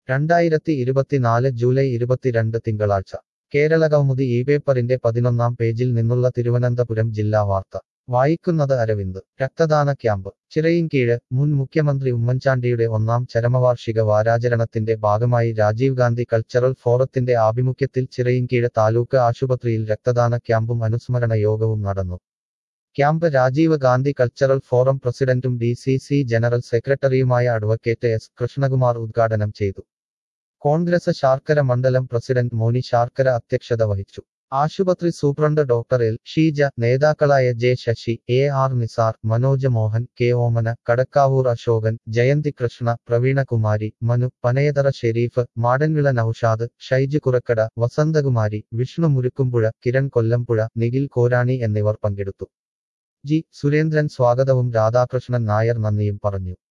രണ്ടായിരത്തി ഇരുപത്തിനാല് ജൂലൈ ഇരുപത്തിരണ്ട് തിങ്കളാഴ്ച കേരള കൗമുദി ഈ പേപ്പറിന്റെ പതിനൊന്നാം പേജിൽ നിന്നുള്ള തിരുവനന്തപുരം ജില്ലാ വാർത്ത വായിക്കുന്നത് അരവിന്ദ് രക്തദാന ക്യാമ്പ് ചിറയിൻകീഴ് മുൻ മുഖ്യമന്ത്രി ഉമ്മൻചാണ്ടിയുടെ ഒന്നാം ചരമവാർഷിക വാരാചരണത്തിന്റെ ഭാഗമായി രാജീവ് ഗാന്ധി കൾച്ചറൽ ഫോറത്തിന്റെ ആഭിമുഖ്യത്തിൽ ചിറയിൻകീഴ് താലൂക്ക് ആശുപത്രിയിൽ രക്തദാന ക്യാമ്പും അനുസ്മരണ യോഗവും നടന്നു camp Rajiv Gandhi cultural forum പ്രസിഡന്റും ഡി സി സി ജനറൽ സെക്രട്ടറിയുമായ അഡ്വക്കേറ്റ് എസ് കൃഷ്ണകുമാർ ഉദ്ഘാടനം ചെയ്തു കോൺഗ്രസ് ശാർക്കര മണ്ഡലം പ്രസിഡന്റ് മോനി ശാർക്കര അധ്യക്ഷത വഹിച്ചു ആശുപത്രി സൂപ്രണ്ട് ഡോക്ടർ എൽ ഷീജ നേതാക്കളായ J Sasi A R Nizar Manoj Mohan K Omana Kadakkavoor Asokan Jayanthi Krishna Praveenakumari Manu Panayathara Sherif Madanvila Noushad Shaiju Kurakkada Vasanthakumari Vishnu Murukkumpuzha Kiran Kollampuzha Nikhil Korani എന്നിവർ പങ്കെടുത്തു ജി സുരേന്ദ്രൻ സ്വാഗതവും രാധാകൃഷ്ണൻ നായർ നന്ദിയും പറഞ്ഞു